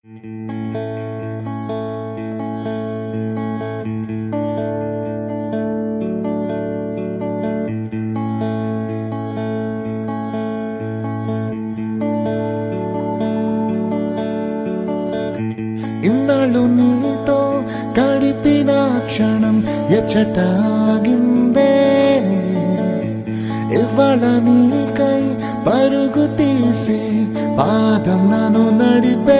ఇన్నాళ్ళు నీతో గడిపిన క్షణం ఎచ్చటాగిందే ఇవాళ నీకై పరుగు తీసి పాదం నన్ను నడిపే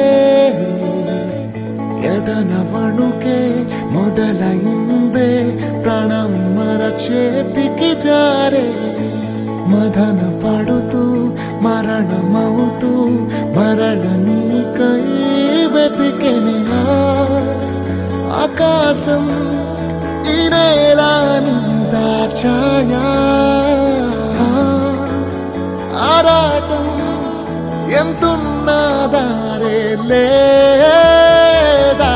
ఎదన వణుకే మొదలైందే ప్రాణం మర చేతికి జారే మదన పడుతూ మరణమవుతూ మరణ నీకై వెతికెనే ఆ ఆకాశం ఈ నేలాని దాచాయా ఆరాటం ఎంతున్నా దారే లేదా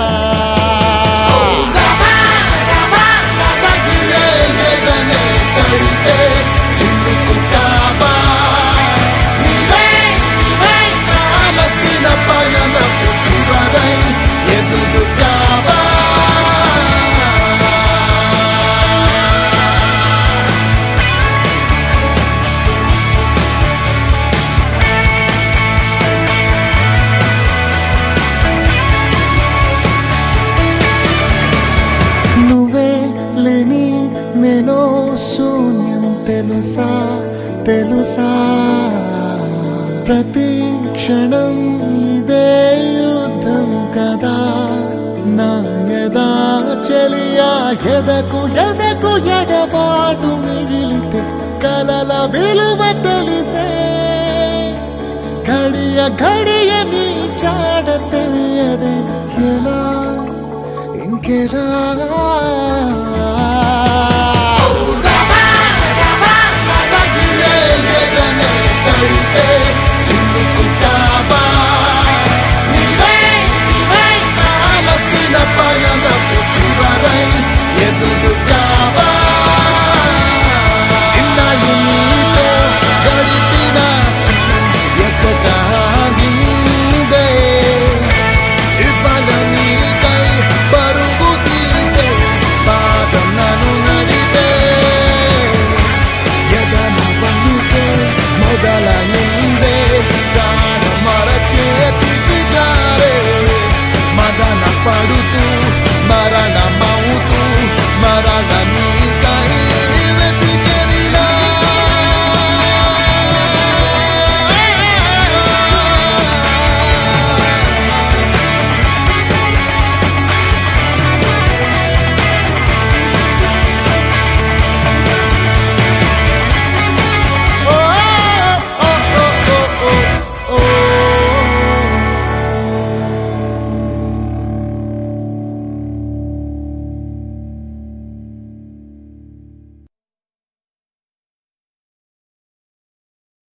నగిలే ఎదనే తడిపే చిలుకు కాబా నీవే నీవే నాలసిన పయనపు చివరై ఎదురు కాబా నువ్వే లేని నేను శూన్యం తెలుసా తెలుసా ప్రతి క్షణం ఇదే యుద్ధం కదా నా ఎదా చెలియా ఎదకు ఎదకు ఎడబాటు మిగిలితే కలల విలువ తెలిసే ఘడియ ఘడియ నీ చాడ తెలియదే ఎలా ఇంకెలా